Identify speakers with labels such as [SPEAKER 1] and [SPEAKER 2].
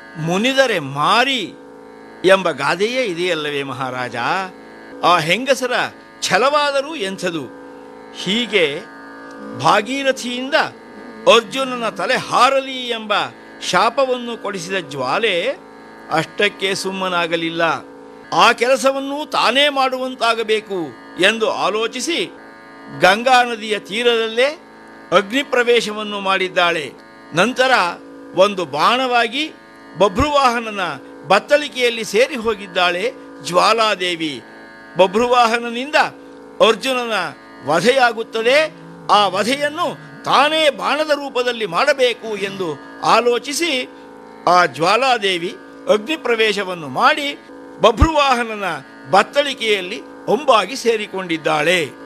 [SPEAKER 1] ಮುನಿದರೆ ಮಾರಿ ಎಂಬ ಗಾದೆಯೇ ಇದೆಯಲ್ಲವೇ ಮಹಾರಾಜ ಆ ಹೆಂಗಸರ ಛಲವಾದರೂ ಎಂಥದು ಹೀಗೆ ಭಾಗೀರಥಿಯಿಂದ ಅರ್ಜುನನ ತಲೆ ಹಾರಲಿ ಎಂಬ ಶಾಪವನ್ನು ಕೊಡಿಸಿದ ಜ್ವಾಲೆ ಅಷ್ಟಕ್ಕೆ ಸುಮ್ಮನಾಗಲಿಲ್ಲ ಆ ಕೆಲಸವನ್ನು ತಾನೇ ಮಾಡುವಂತಾಗಬೇಕು ಎಂದು ಆಲೋಚಿಸಿ ಗಂಗಾ ನದಿಯ ತೀರದಲ್ಲೇ ಅಗ್ನಿ ಪ್ರವೇಶವನ್ನು ಮಾಡಿದ್ದಾಳೆ ನಂತರ ಒಂದು ಬಾಣವಾಗಿ ಬಭ್ರುವಾಹನನ ಬತ್ತಳಿಕೆಯಲ್ಲಿ ಸೇರಿ ಹೋಗಿದ್ದಾಳೆ ಜ್ವಾಲಾದೇವಿ ಬಭ್ರುವಾಹನನಿಂದ ಅರ್ಜುನನ ವಧೆಯಾಗುತ್ತದೆ ಆ ವಧೆಯನ್ನು ತಾನೇ ಬಾಣದ ರೂಪದಲ್ಲಿ ಮಾಡಬೇಕು ಎಂದು ಆಲೋಚಿಸಿ ಆ ಜ್ವಾಲಾದೇವಿ ಅಗ್ನಿ ಪ್ರವೇಶವನ್ನು ಮಾಡಿ ಬಭ್ರುವಾಹನನ ಬತ್ತಳಿಕೆಯಲ್ಲಿ ಒಂಬಾಗಿ ಸೇರಿಕೊಂಡಿದ್ದಾಳೆ